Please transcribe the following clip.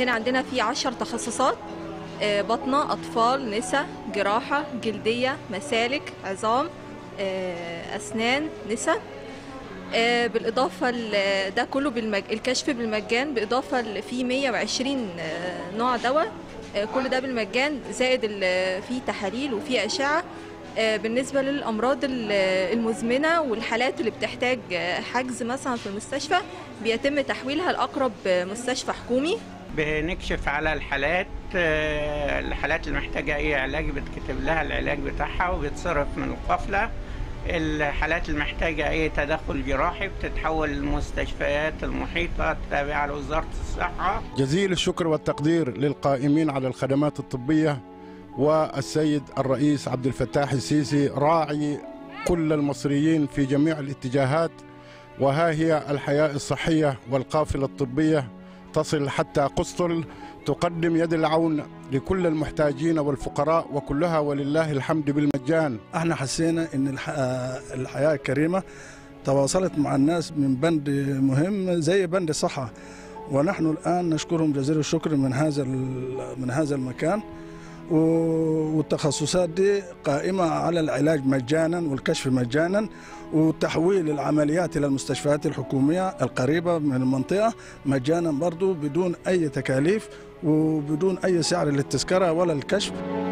هنا عندنا في عشر تخصصات آه، بطنة أطفال نساء جراحة جلدية مسالك عظام آه، أسنان نساء آه، بالإضافة ل- ده كله بالمج... الكشف بالمجان بالإضافة ل- في 120 آه، نوع دواء آه، كل ده بالمجان زائد ال- في تحاليل وفي أشعة آه، بالنسبة للأمراض ال- المزمنة والحالات اللي بتحتاج آه، حجز مثلا في المستشفى بيتم تحويلها لأقرب آه، مستشفى حكومي بنكشف على الحالات آه، الحالات اللي محتاجة أي علاج بتكتب لها العلاج بتاعها وبيتصرف من القفلة الحالات اللي محتاجة أي تدخل جراحي بتتحول للمستشفيات المحيطة التابعة لوزارة الصحة جزيل الشكر والتقدير للقائمين على الخدمات الطبية والسيد الرئيس عبد الفتاح السيسي راعي كل المصريين في جميع الاتجاهات وها هي الحياة الصحية والقافلة الطبية تصل حتى قسطل تقدم يد العون لكل المحتاجين والفقراء وكلها ولله الحمد بالمجان احنا حسينا ان الح... الحياه الكريمه تواصلت مع الناس من بند مهم زي بند الصحه ونحن الان نشكرهم جزيل الشكر من هذا ال- من هذا المكان و- والتخصصات دي قائمه على العلاج مجانا والكشف مجانا وتحويل العمليات الى المستشفيات الحكوميه القريبه من المنطقه مجانا برضو بدون اي تكاليف وبدون اي سعر للتذكره ولا الكشف